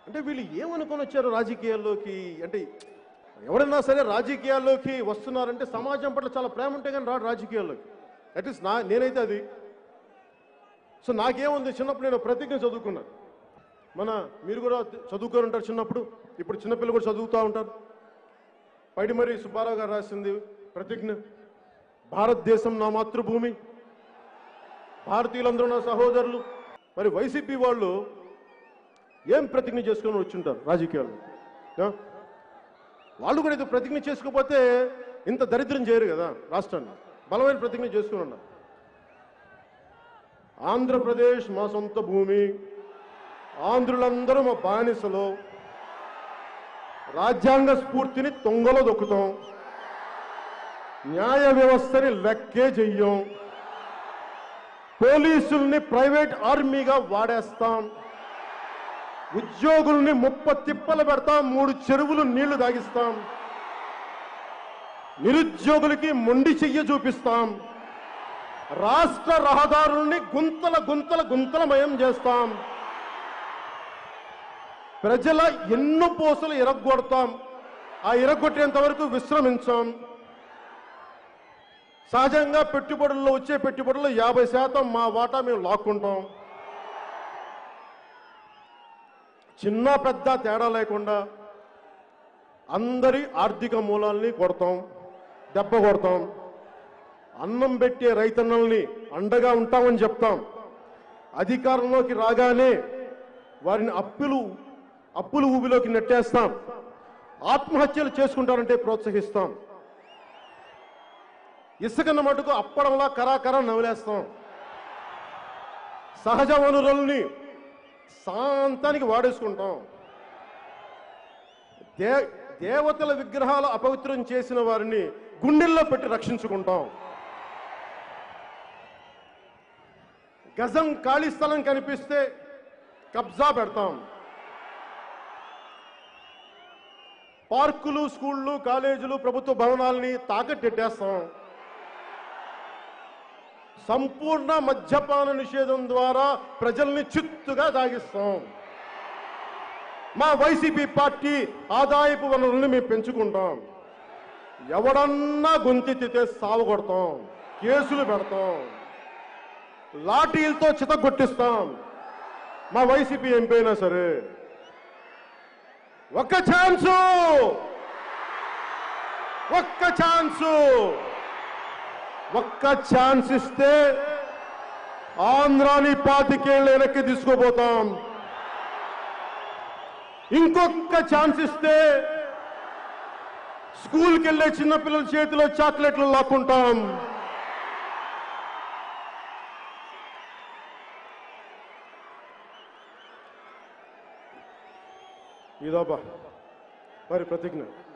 అంటే వీళ్ళు ఏమనుకొని వచ్చారు రాజకీయాల్లోకి అంటే ఎవరైనా సరే రాజకీయాల్లోకి వస్తున్నారంటే సమాజం పట్ల చాలా ప్రేమ ఉంటే కానీ రాడు రాజకీయాల్లోకి అట్లీస్ట్ నా నేనైతే అది సో నాకేముంది చిన్నప్పుడు నేను ప్రతిజ్ఞ చదువుకున్నాను మన మీరు కూడా చదువుకొని ఉంటారు చిన్నప్పుడు ఇప్పుడు చిన్నపిల్లలు కూడా చదువుతూ ఉంటారు పైడిమరి సుబ్బారావు గారు రాసింది ప్రతిజ్ఞ భారతదేశం నా మాతృభూమి భారతీయులందరూ నా సహోదరులు మరి వైసీపీ వాళ్ళు ఏం ప్రతిజ్ఞ చేసుకొని వచ్చింటారు రాజకీయాల్లో ఆ? వాళ్ళు కూడా ఇది ప్రతిజ్ఞ చేసుకోకపోతే ఇంత దరిద్రం చేయరు కదా రాష్ట్రాన్ని బలమైన ప్రతిజ్ఞ చేసుకుని ఉన్నారు ఆంధ్రప్రదేశ్ మా సొంత భూమి ఆంధ్రులందరూ మా బానిసలు రాజ్యాంగ స్ఫూర్తిని తొంగలో దొక్కుతాం న్యాయ వ్యవస్థని లెక్కే చెయ్యం పోలీసుల్ని ప్రైవేట్ ఆర్మీగా వాడేస్తాం ఉద్యోగుల్ని ముప్ప తిప్పలు పెడతాం మూడు చెరువులు నీళ్లు తాగిస్తాం నిరుద్యోగులకి మొండి చెయ్య చూపిస్తాం రాష్ట్ర రహదారుల్ని గుంతల గుంతల గుంతలమయం చేస్తాం ప్రజల ఎన్నో పోసలు ఇరగొడతాం ఆ ఇరగొట్టేంత వరకు విశ్రమించాం సహజంగా పెట్టుబడుల్లో వచ్చే పెట్టుబడుల్లో యాభై శాతం మా వాటా మేము లాక్కుంటాం చిన్న పెద్ద తేడా లేకుండా అందరి ఆర్థిక మూలాల్ని కొడతాం దెబ్బ కొడతాం అన్నం పెట్టే రైతన్నల్ని అండగా ఉంటామని చెప్తాం అధికారంలోకి రాగానే వారిని అప్పులు అప్పులు ఊబిలోకి నెట్టేస్తాం ఆత్మహత్యలు చేసుకుంటారంటే ప్రోత్సహిస్తాం ఇసుకన్న మటుకు అప్పడంలా కరాకరా నవలేస్తాం సహజ వనరుల్ని శాంతానికి వాడేసుకుంటాం దే దేవతల విగ్రహాలు అపవిత్రం చేసిన వారిని గుండెల్లో పెట్టి రక్షించుకుంటాం గజం ఖాళీ స్థలం కనిపిస్తే కబ్జా పెడతాం పార్కులు స్కూళ్ళు కాలేజీలు ప్రభుత్వ భవనాల్ని తాకట్టెట్టేస్తాం సంపూర్ణ మద్యపాన నిషేధం ద్వారా ప్రజల్ని చిత్తుగా తాగిస్తాం మా వైసీపీ పార్టీ ఆదాయపు వనరుల్ని మేము పెంచుకుంటాం ఎవడన్నా గొంతెత్తితే సాగు కొడతాం కేసులు పెడతాం లాఠీలతో చితగొట్టిస్తాం మా వైసీపీ ఎంపీ అయినా సరే ఒక్క ఛాన్సు ఒక్క ఛాన్సు ఒక్క ఛాన్స్ ఇస్తే ఆంధ్రాని పాతికేళ్ళు వెనక్కి తీసుకుపోతాం ఇంకొక ఛాన్స్ ఇస్తే స్కూల్కి వెళ్ళే చిన్నపిల్లల చేతిలో చాక్లెట్లు లాక్కుంటాం ఇదబ్బా మరి ప్రతిజ్ఞ